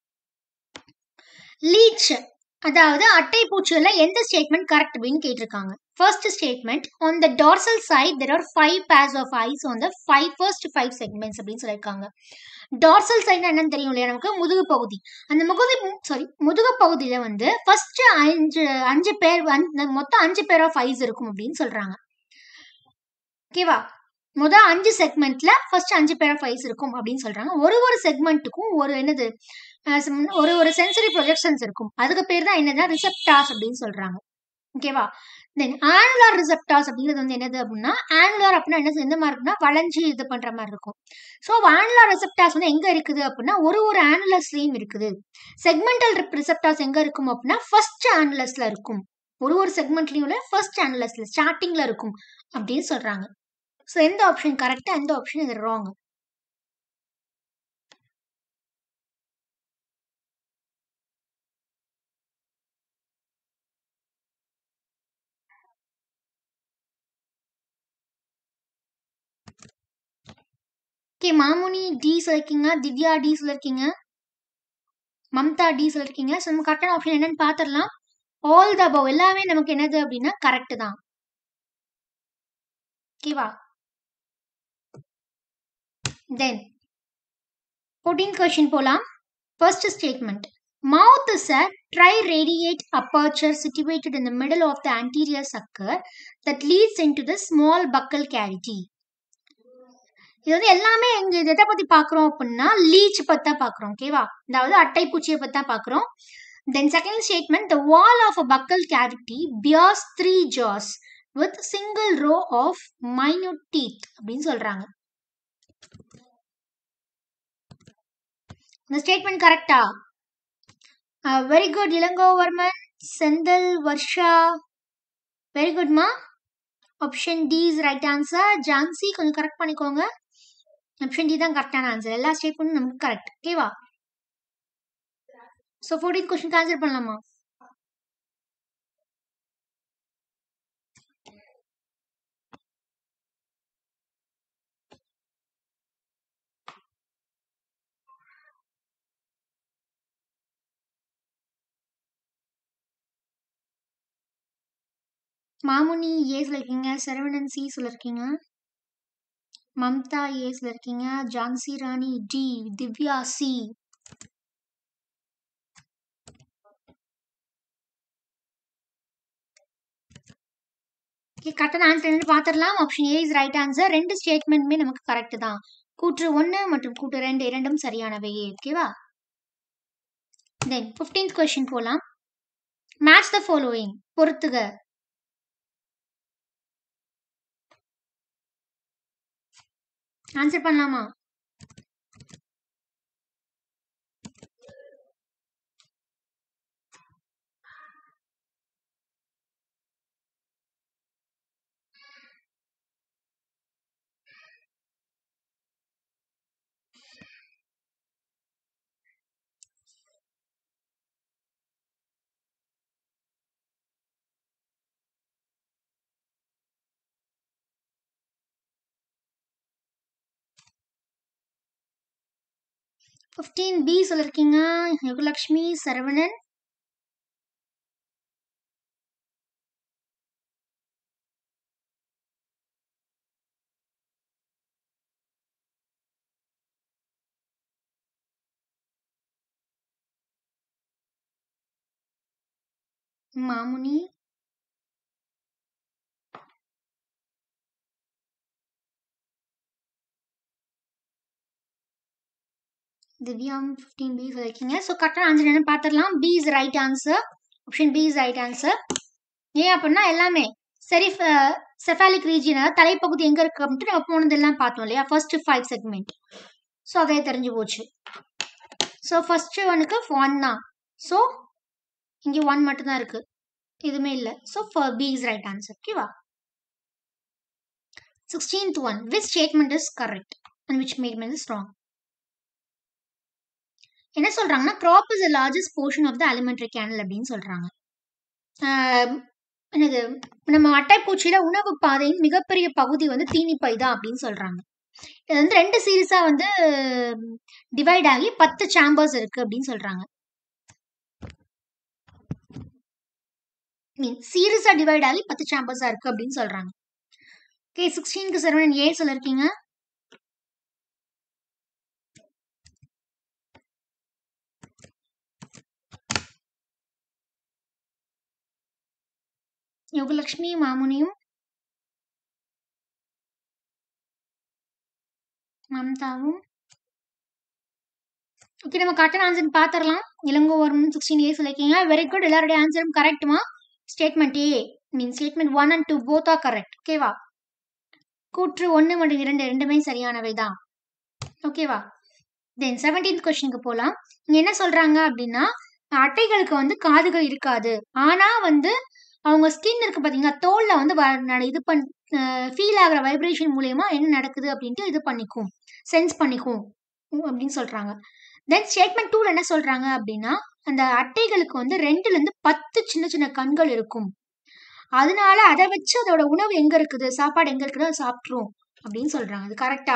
லீச் அதாவது அட்டை பூச்சியில் எந்த ஸ்டேட்மெண்ட் கரெக்ட் அப்படின்னு கேட்டிருக்காங்க first statement on the dorsal side there are five pairs of eyes on the five first five segments அப்படின்னு சொல்லியிருக்காங்க டார்சல் சைட்னா என்னன்னு தெரியும் இல்லையா நமக்கு முதுகு பகுதி அந்த முகுதி சாரி முதுகு பகுதியில் வந்து ஃபர்ஸ்ட் அஞ்சு அஞ்சு பேர் மொத்தம் அஞ்சு பேர் ஆஃப் ஐஸ் இருக்கும் அப்படின்னு சொல்றாங்க ஓகேவா முதல் அஞ்சு செக்மெண்ட்ல ஃபர்ஸ்ட் அஞ்சு பேர் ஆஃப் ஐஸ் இருக்கும் அப்படின்னு சொல்றாங்க ஒரு ஒரு செக்மெண்ட்டுக்கும் ஒரு என்னது அஹ் some- ஒரு ஒரு சென்சரி ப்ரொஜெக்ஷன்ஸ் இருக்கும் அதுக்கு பேர் தான் என்னதுன்னா ரிசெப்டாஸ் அப்படின்னு சொல்றாங்க ஓகேவா தென் ஆனுலார் ரிசெப்டாஸ் அப்படிங்கிறது வந்து என்னது அப்படின்னா ஆனுலார் அப்படின்னா என்ன எந்த மாதிரி இருக்குன்னா வளைஞ்சு இது பண்ற மாதிரி இருக்கும் ஸோ ஆனுலார் ரிசெப்டாஸ் வந்து எங்க இருக்குது அப்படின்னா ஒரு ஒரு ஆனுலஸ்லயும் இருக்குது செக்மெண்டல் ரிசெப்டாஸ் எங்க இருக்கும் அப்படின்னா ஃபர்ஸ்ட் ஆனுலஸ்ல இருக்கும் ஒரு ஒரு செக்மெண்ட்லயும் ஃபர்ஸ்ட் ஆனுலஸ்ல ஸ்டார்டிங்ல இருக்கும் அப்படின்னு சொல்றாங்க ஸோ எந்த ஆப்ஷன் கரெக்டா எந்த ஆப்ஷன் இது ராங் ஓகே மாமுனி டி சொல்லிருக்கீங்க திவ்யா டி சொல்லிருக்கீங்க மம்தா டி சொல்லிருக்கீங்க ஸோ நம்ம கரெக்டான ஆப்ஷன் என்னன்னு பார்த்துடலாம் ஆல் த அபவ் எல்லாமே நமக்கு என்னது அப்படின்னா கரெக்ட் தான் ஓகேவா தென் ஃபோர்டீன் கொஸ்டின் போலாம் first statement mouth is a tri-radiate aperture situated in the middle of the anterior sucker that leads into the small buccal cavity இது வந்து எல்லாமே இங்க இது எதை பத்தி பாக்குறோம் அப்படின்னா லீச் பத்தி தான் பாக்குறோம் ஓகேவா அதாவது அட்டை பூச்சியை பத்தி தான் பாக்குறோம் then second statement the wall of a buccal cavity bears three jaws with single row of minute teeth அப்படின்னு சொல்றாங்க இந்த ஸ்டேட்மெண்ட் கரெக்டா very good Ilangovarman Senthil Varsha very குட்மா option D is right answer Jhansi கொஞ்சம் கரெக்ட் பண்ணிக்கோங்க ஆப்ஷன் டி தான் கரெக்டான ஆன்சர் எல்லா ஸ்டேட்மெண்ட்டும் நமக்கு கரெக்ட் ஓகேவா ஸோ ஃபோர்டீன் கொஸ்டின் ஆன்சர் பண்ணலாமா மாமுனி ஏ சொல்லிருக்கீங்க சரவணன் சி சொல்லிருக்கீங்க மம்தா ஏ சொல்லிருக்கீங்க ஜான்சி ராணி டி திவ்யா சி கரெக்டான ஆன்சர் என்னன்னு பார்த்துடலாம் option A is right answer ரெண்டு ஸ்டேட்மெண்ட்டுமே நமக்கு கரெக்ட் தான் கூற்று ஒன்று மற்றும் கூற்று ரெண்டு இரண்டும் சரியானவையே ஓகேவா தென் ஃபிஃப்டீன்த் கொஸ்டின் போலாம் மேட்ச் த ஃபாலோயிங் பொறுத்துக ஆன்சர் பண்ணலாமா ஃபிஃப்டீன் பி சொல்லிருக்கீங்க யுகலக்ஷ்மி சரவணன் மாமுனி திவ்யாம் ஃபிஃப்டீன் பி சொல்லிருக்கீங்க ஸோ கரெக்டான ஆன்சர் என்னன்னு பார்த்துடலாம் B is right answer option B is right answer ஏன் அப்படின்னா எல்லாமே சரி செஃபாலிக் ரீஜியன் அதாவது தலைப்பகுதி எங்க இருக்கு அப்படின்ட்டு நம்ம போனதெல்லாம் பார்த்தோம் இல்லையா ஃபர்ஸ்ட் ஃபைவ் செக்மெண்ட் ஸோ அதே தெரிஞ்சு போச்சு ஸோ ஃபர்ஸ்ட் ஒனுக்கு ஒன் தான் ஸோ இங்கே ஒன் மட்டும்தான் இருக்கு எதுவுமே இல்லை so B is right answer ஓகேவா sixteenth one which statement is correct and which statement is wrong என்ன சொல்றாங்கன்னா crop is the largest portion of the alimentary canal அப்படின்னு சொல்றாங்க ஆஹ் என்னது நம்ம அட்டைப்பூச்சியில உணவு பாதையின் மிகப்பெரிய பகுதி வந்து தீனிப்பை தான் அப்படின்னு சொல்றாங்க இது வந்து ரெண்டு சீரீஸா வந்து டிவைட் ஆகி பத்து சாம்பர்ஸ் இருக்கு அப்படின்னு சொல்றாங்க மீன் சீரீஸா டிவைட் ஆகி பத்து சாம்பர்ஸா இருக்கு அப்படின்னு சொல்றாங்க ஓகே சிக்ஸ்டீனுக்கு சரவணன் ஏ சொல்லிருக்கீங்க யோகலட்சுமி மாமுனியும் மம்தாவும் ஓகே நம்ம கரெக்டான ஆன்சர் பார்த்துடலாம் இளங்கோ வரும் சிக்ஸ்டீன் இயர்ஸ் இருக்கீங்க வெரி குட் எல்லாருடைய ஆன்சரும் கரெக்ட்டுமா statement A mean statement one and two both are correct ஓகேவா கூற்று ஒன்று மற்றும் இரண்டு ரெண்டுமே சரியானவை தான் ஓகேவா தென் செவன்டீன்த் கொஸ்டினுக்கு போகலாம் இங்க என்ன சொல்றாங்க அப்படின்னா அட்டைகளுக்கு வந்து காதுகள் இருக்காது ஆனா வந்து அவங்க ஸ்கின் இருக்கு பாத்தீங்களா தோல்ல வந்து வ- நட- இது பண் ஃபீல் ஆகுற வைப்ரேஷன் மூலியமா என்ன நடக்குது அப்படின்ட்டு இது பண்ணிக்கும் சென்ஸ் பண்ணிக்கும் உம் அப்படின்னு சொல்றாங்க தென் ஸ்டேட்மெண்ட் டூல என்ன சொல்றாங்க அப்படின்னா அந்த அட்டைகளுக்கு வந்து ரெண்டுல இருந்து பத்து சின்ன சின்ன கண்கள் இருக்கும் அதனால அதை வச்சு அதோட உணவு எங்க இருக்குது சாப்பாடு எங்க இருக்குது அதை சாப்பிட்ரும் அப்படின்னு சொல்றாங்க அது கரெக்டா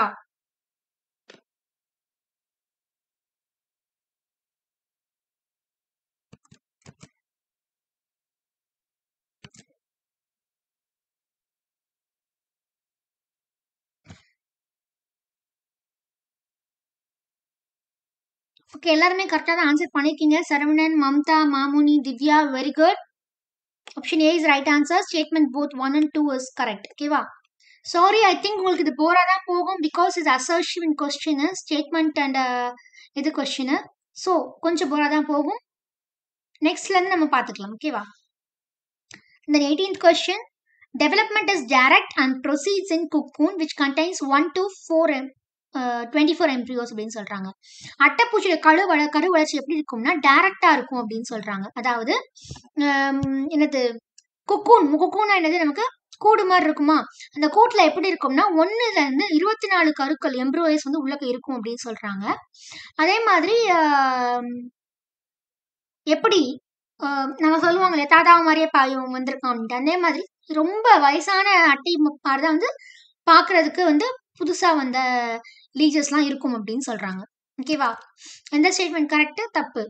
ஓகே எல்லாருமே கரெக்டாக தான் ஆன்சர் பண்ணியிருக்கீங்க Saravanan Mamta Mamuni Divya very good option A is right answer statement both one and two is correct ஓகேவா சாரி ஐ திங்க் உங்களுக்கு இது போரா தான் போகும் பிகாஸ் இது அசர்ஷன் கொஸ்டின் ஸ்டேட்மெண்ட் அண்ட் இது கொஸ்டின் ஸோ கொஞ்சம் போரா தான் போகும் நெக்ஸ்ட்லேருந்து நம்ம பார்த்துக்கலாம் ஓகேவா இந்த eighteenth question development is direct and proceeds in cocoon which contains 1 to 4 em- uh, 24 embryos அப்படின்னு சொல்றாங்க அட்டைப்பூச்சியோட கரு வள கரு வளர்ச்சி எப்படி இருக்கும்னா டைரக்டா இருக்கும் அப்படின்னு சொல்றாங்க அதாவது ஹம், என்னது குக்கூன் குக்கூனா என்னது நமக்கு கூடு மாதிரி இருக்குமா அந்த கூட்டுல எப்படி இருக்கும்னா ஒண்ணுல இருந்து இருபத்தி நாலு கருக்கள் எம்ப்ரோயஸ் வந்து உள்ளக்க இருக்கும் அப்படின்னு சொல்றாங்க அதே மாதிரி ஆம், எப்படி ஆஹ் நம்ம சொல்லுவாங்களே தாத்தா மாதிரியே பாயும் வந்திருக்கான் அப்படின்ட்டு அதே மாதிரி ரொம்ப வயசான அட்டை மாதிரி தான் வந்து பார்க்கிறதுக்கு வந்து புதுசா வந்த லீஜஸ்லாம் இருக்கும் அப்படின்னு சொல்றாங்க ஓகேவா எந்த ஸ்டேட்மெண்ட் கரெக்ட் தப்பு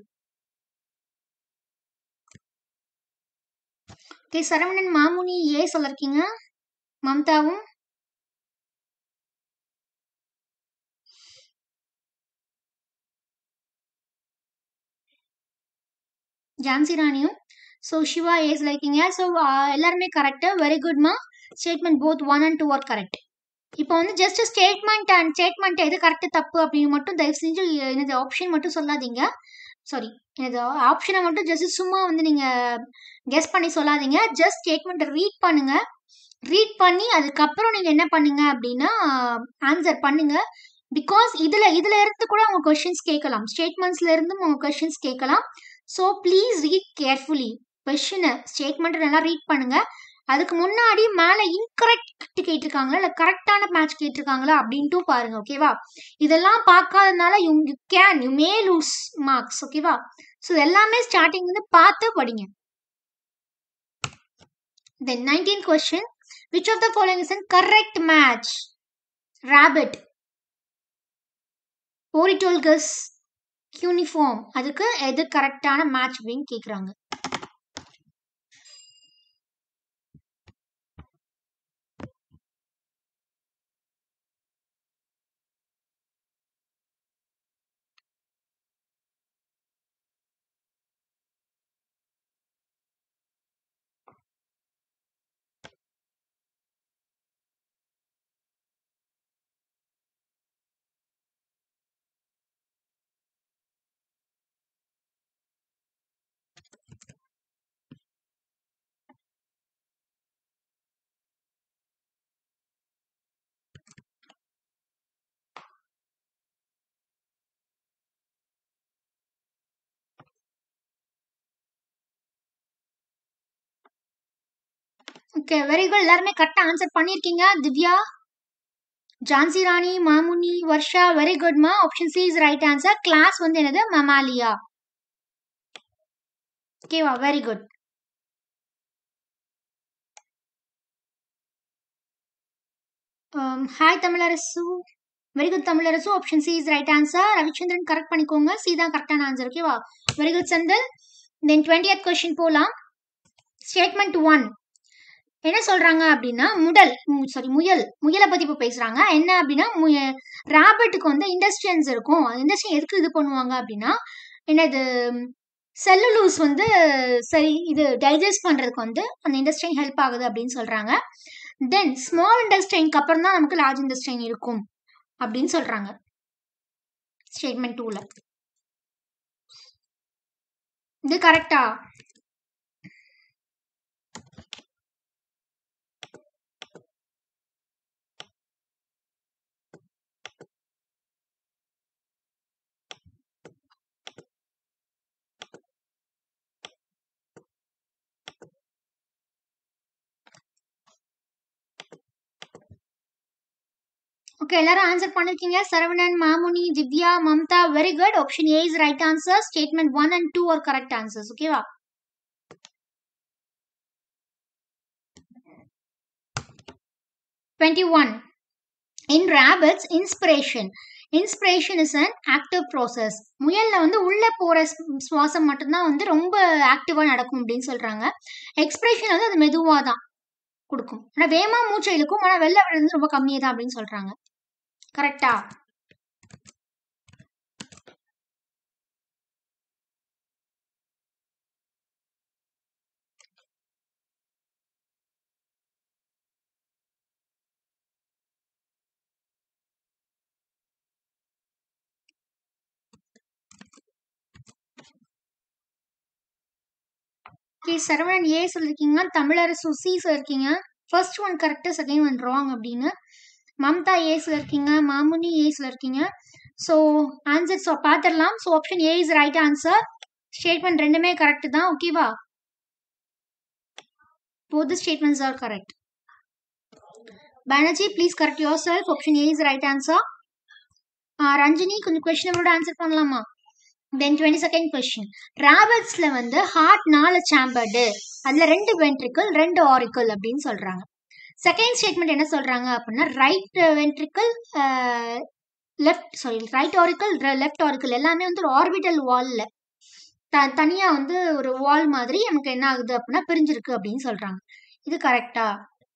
ஓகே சரவணன் மாமுனி ஏ சொல்லிருக்கீங்க மம்தாவும் ஜான்சி ராணியும் ஸோ சிவா ஏஸ் லைக்கிங்க ஸோ எல்லாருமே கரெக்டு வெரி குட்மா statement both one and two are correct இப்போ வந்து ஜஸ்ட் ஸ்டேட்மெண்ட் அண்ட் ஸ்டேட்மெண்ட் எது கரெக்ட் தப்பு அப்படின்னு மட்டும் தயவு செஞ்சு எனது ஆப்ஷன் மட்டும் சொல்லாதீங்க சாரி எனது ஆப்ஷனை மட்டும் ஜஸ்ட் சும்மா வந்து நீங்கள் கெஸ் பண்ணி சொல்லாதீங்க ஜஸ்ட் ஸ்டேட்மெண்ட்டை ரீட் பண்ணுங்க ரீட் பண்ணி அதுக்கப்புறம் நீங்கள் என்ன பண்ணுங்க அப்படின்னா ஆன்சர் பண்ணுங்க பிகாஸ் இதில் இதில் இருந்து கூட அவங்க கொஷின்ஸ் கேட்கலாம் ஸ்டேட்மெண்ட்ஸ்ல இருந்தும் அவங்க கொஷின்ஸ் கேட்கலாம் ஸோ ப்ளீஸ் ரீட் கேர்ஃபுல்லி கொஷினை ஸ்டேட்மெண்ட்டை நல்லா ரீட் பண்ணுங்க அதுக்கு முன்னாடி மேலே இன்கரெக்ட் கேட்டிருக்காங்களா இல்லை கரெக்டான மேட்ச் கேட்டிருக்காங்களா அப்படின்ட்டு பாருங்க ஓகேவா இதெல்லாம் பார்க்காதனால you you can you may lose marks ஓகேவா ஸோ எல்லாமே ஸ்டார்டிங் வந்து பார்த்து படிங்க then nineteen question which of the following is incorrect match rabbit Oryctolagus uniform அதுக்கு எது கரெக்டான மேட்ச் அப்படின்னு கேட்குறாங்க ஓகே வெரி குட் எல்லாருமே கரெக்டாக ஆன்சர் பண்ணியிருக்கீங்க திவ்யா ஜான்சி ராணி மாமுனி வர்ஷா வெரி குட்மா option C is right answer class வந்து என்னது மமாலியா ஓகேவா very good hi Tamilarasu very good Tamilarasu option C is right answer Ravichandran correct பண்ணிக்கோங்க சி தான் கரெக்டான ஆன்சர் ஓகேவா very good Senthil then twenty question போகலாம் ஸ்டேட்மெண்ட் ஒன் என்ன சொல்றாங்க அப்படின்னா முடல் சாரி முயல் முயலை பத்தி இப்போ பேசுறாங்க என்ன அப்படின்னா ராபர்ட்டுக்கு வந்து இண்டஸ்ட்ரியன்ஸ் இருக்கும் இண்டஸ்ட்ரி எதுக்கு இது பண்ணுவாங்க அப்படின்னா என்னது செல்லுலூஸ் வந்து சரி இது டைஜஸ்ட் பண்றதுக்கு வந்து அந்த இண்டஸ்ட்ரியின் ஹெல்ப் ஆகுது அப்படின்னு சொல்றாங்க தென் ஸ்மால் இண்டஸ்ட்ரிக்கு அப்புறம் தான் நமக்கு லார்ஜ் இண்டஸ்ட்ரின் இருக்கும் அப்படின்னு சொல்றாங்க ஸ்டேட்மெண்ட் டூல இது கரெக்டா ஓகே எல்லாரும் ஆன்சர் பண்ணிருக்கீங்க Saravanan Mamuni Divya Mamta very good option A is right answer statement one and two are correct answers ஓகேவா twenty one in rabbits inspiration inspiration is an active process முயல்ல வந்து உள்ள போற ஸ்- சுவாசம் மட்டும்தான் வந்து ரொம்ப ஆக்டிவா நடக்கும் அப்படின்னு சொல்றாங்க எக்ஸ்பிரேஷன் வந்து அது மெதுவா தான் கொடுக்கும் ஆனா வேகமா மூச்சை இழுக்கும் ஆனா வெளில விழுந்து ரொம்ப கம்மியா தான் அப்படின்னு சொல்றாங்க கரெக்டா ஓகே சரவணன் ஏ சொல்லிருக்கீங்க தமிழரசு சி சொல்லிருக்கீங்க first one correct second one wrong அப்படின்னு மம்தா ஏ சொல்லிருக்கீங்க மாமுனி ஏ சொல்லிருக்கீங்க ஸோ ஆன்சர் ஸோ பார்த்துடலாம் so option A is right answer statement ரெண்டுமே கரெக்ட் தான் ஓகேவா both the statements are correct Banerjee please correct yourself option A is right answer Ranjini கொஞ்சம் கொஸ்டினோட answer பண்ணலாமா தென் டுவெண்ட்டி செகண்ட் கொஸ்டின் ராபர்ட்ஸ்ல வந்து ஹார்ட் நாலு சாம்பர்டு அதுல ரெண்டு வென்ட்ரிக்கல் ரெண்டு ஆரிக்கல் அப்படின்னு சொல்றாங்க செகண்ட் ஸ்டேட்மெண்ட் என்ன சொல்றாங்க அப்படின்னா right ventricle left sorry right auricle left auricle எல்லாமே வந்து ஒரு ஆர்பிட்டல் வால்ல த தனியா வந்து ஒரு வால் மாதிரி நமக்கு என்ன ஆகுது அப்படின்னா பிரிஞ்சிருக்கு அப்படின்னு சொல்றாங்க இது கரெக்டா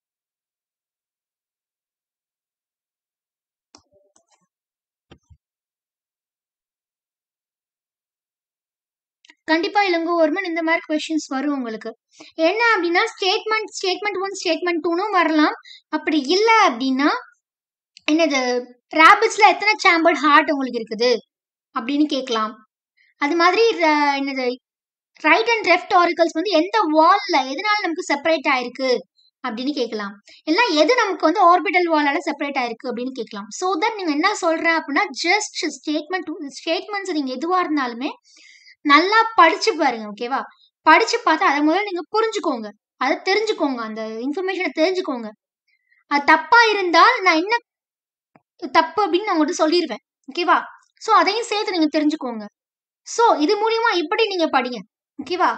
கண்டிப்பா இளங்கோவர்மன் இந்த மாதிரி கொஸ்டின்ஸ் வரும் உங்களுக்கு என்ன அப்படின்னா ஸ்டேட்மெண்ட் ஸ்டேட்மெண்ட் ஒன் ஸ்டேட்மெண்ட் டூனும் வரலாம் அப்படி இல்லை அப்படின்னா என்னது ரேபிட்ஸ்ல எத்தனை சாம்பர்ட் ஹார்ட் உங்களுக்கு இருக்குது அப்படின்னு கேட்கலாம் அது மாதிரி ர- என்னது ரைட் அண்ட் லெஃப்ட் ஆரிக்கல்ஸ் வந்து எந்த வால்ல எதனால நமக்கு செப்பரேட் ஆயிருக்கு அப்படின்னு கேட்கலாம் எல்லாம் எது நமக்கு வந்து ஆர்பிட்டல் வாலால செப்பரேட் ஆயிருக்கு அப்படின்னு கேட்கலாம் ஸோ தட் நீங்க என்ன சொல்றேன் அப்படின்னா ஜஸ்ட் ஸ்டேட்மெண்ட் ஸ்டேட்மெண்ட்ஸ் நீங்க எதுவா இருந்தாலுமே நல்லா படிச்சு பாருங்க ஓகேவா படிச்சு பார்த்து அதை முதல்ல நீங்க புரிஞ்சுக்கோங்க அதை தெரிஞ்சுக்கோங்க அந்த இன்ஃபர்மேஷனை தெரிஞ்சுக்கோங்க அது தப்பா இருந்தால் நான் என்ன தப்பு அப்படின்னு நான் உங்கள்கிட்ட சொல்லிடுவேன் ஓகேவா ஸோ அதையும் சேர்த்து நீங்க தெரிஞ்சுக்கோங்க ஸோ இது மூலியமா இப்படி நீங்க படிங்க ஓகேவா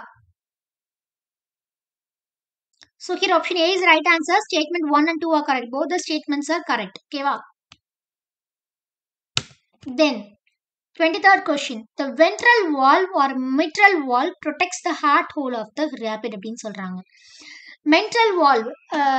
So here option A is right answer. Statement 1 and 2 are correct. Both the statements are correct. Okay, wow. Then, 23rd question. The ventral valve or mitral valve protects the heart hole of the rapid அப்படின்னு சொல்றாங்க மென்ட்ரல் valve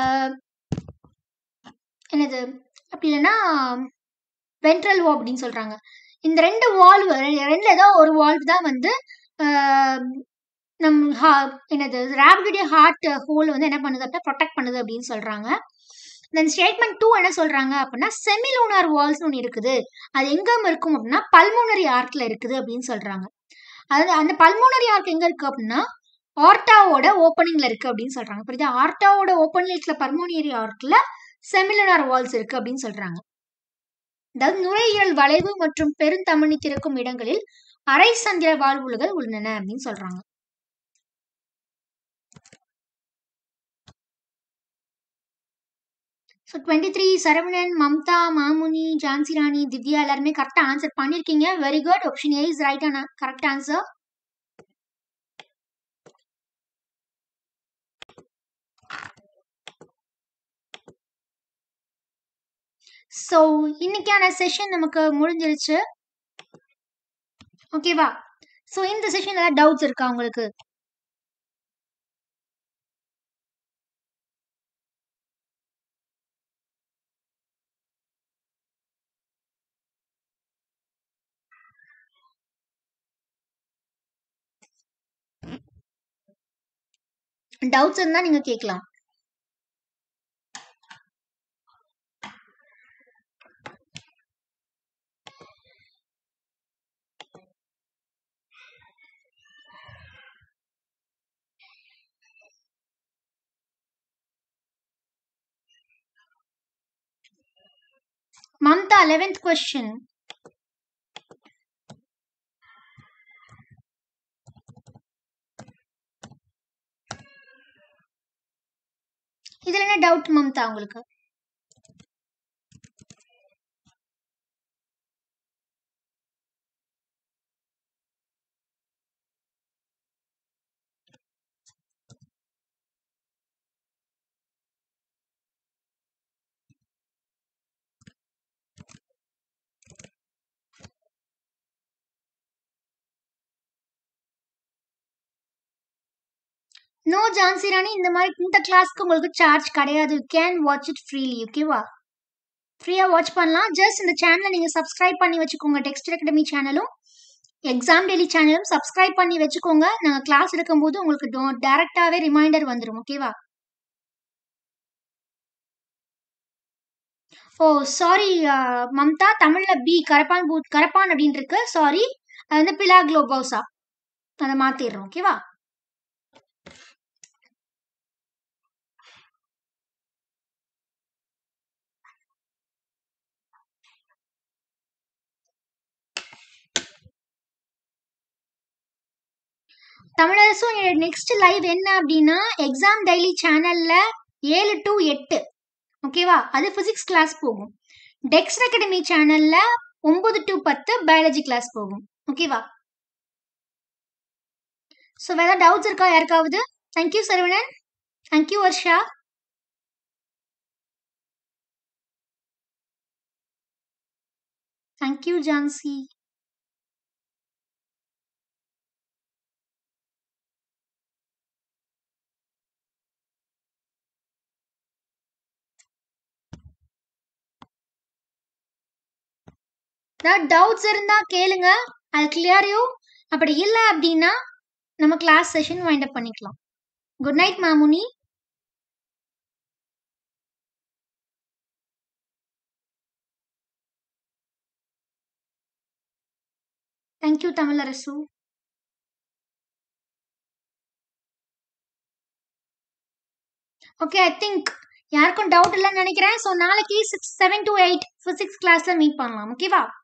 என்னது அப்படி இல்லைன்னா ventral valve அப்படின்னு சொல்றாங்க இந்த ரெண்டு valve ரெண்டுல ஏதோ ஒரு வால்வ் தான் வந்து ஆஹ், நம் ஹா- என்னது ரேபிடுடைய ஹார்ட் ஹோல் வந்து என்ன பண்ணுது அப்படின்னா ப்ரொடெக்ட் பண்ணுது அப்படின்னு சொல்றாங்க தென் ஸ்டேட்மெண்ட் டூ என்ன சொல்றாங்க அப்படின்னா செமிலூனார் வால்ஸ் ஒன்று இருக்குது அது எங்க இருக்கும் அப்படின்னா பல்மோனரி ஆர்க்ல இருக்குது அப்படின்னு சொல்றாங்க அது அந்த பல்மோனரி ஆர்க் எங்க இருக்கு அப்படின்னா ஆர்டாவோட ஓப்பனிங்ல இருக்கு அப்படின்னு சொல்றாங்க புரியுதா ஆர்டாவோட ஓப்பனிங்ல இருக்கிற பல்மோனரி ஆர்க்ல செமிலுனார் வால்ஸ் இருக்கு அப்படின்னு சொல்றாங்க அதாவது நுரையீரல் வளைவு மற்றும் பெருந்தமனி திறக்கும் இடங்களில் அரை சந்திர வாழ்வுகள் உள்ளன அப்படின்னு சொல்றாங்க so twenty three Saravanan Mamta Mamuni Jhansi Rani Divya எல்லாருமே கரெக்டாக ஆன்சர் பண்ணியிருக்கீங்க very good option A is right ஆன கரெக்ட் ஆன்சர் ஸோ இன்னைக்கான செஷன் நமக்கு முடிஞ்சிருச்சு ஓகேவா ஸோ இந்த செஷன் ஏதாவது டவுட்ஸ் இருக்கா உங்களுக்கு டவுட்ஸ் இருந்தால் நீங்கள் கேட்கலாம் மம்தா லெவன்த் கொஸ்டின் இதுல என்ன டவுட் மம்தா உங்களுக்கு நோ ஜான்சி ராணி இந்த மாதிரி இந்த கிளாஸ்க்கு உங்களுக்கு சார்ஜ் கிடையாது you can watch it freely ஓகேவா ஃப்ரீயாக வாட்ச் பண்ணலாம் ஜஸ்ட் இந்த சேனலை நீங்கள் சப்ஸ்கிரைப் பண்ணி வச்சுக்கோங்க டெக்ஸ்ட் அகாடமி சேனலும் எக்ஸாம் டெய்லி சேனலும் சப்ஸ்கிரைப் பண்ணி வச்சுக்கோங்க நாங்கள் கிளாஸ் எடுக்கும்போது உங்களுக்கு டேரெக்டாகவே ரிமைண்டர் வந்துடும் ஓகேவா ஓ சாரி மம்தா தமிழில் பி கரப்பான் பூ கரப்பான் அப்படின்னு இருக்கு சாரி அது வந்து பிலா குளோபோசா அதை மாற்றிடுறோம் ஓகேவா தமிழரசும் நெக்ஸ்ட் லைவ் என்ன அப்படின்னா எக்ஸாம் டெய்லி சேனல்ல ஏழு டு எட்டு ஓகேவா அது ஃபிசிக்ஸ் கிளாஸ் போகும் டெக்ஸ்ட் அகாடமி சேனல்ல ஒன்பது டு பத்து பயாலஜி கிளாஸ் போகும் ஓகேவா ஸோ வேற டவுட்ஸ் இருக்கா யாருக்காவது thank you Saravanan thank you Varsha thank you Jhansi ஏதாவது டவுட்ஸ் இருந்தா கேளுங்க அது கிளியர் யூ அப்படி இல்லை அப்படின்னா நம்ம கிளாஸ் செஷன் வைண்ட் அப் பண்ணிக்கலாம் good night Mamuni thank you Tamilarasu okay I think யாருக்கும் டவுட் இல்லைன்னு நினைக்கிறேன் ஸோ நாளைக்கு six seven to eight physics கிளாஸில் மீட் பண்ணலாம் ஓகேவா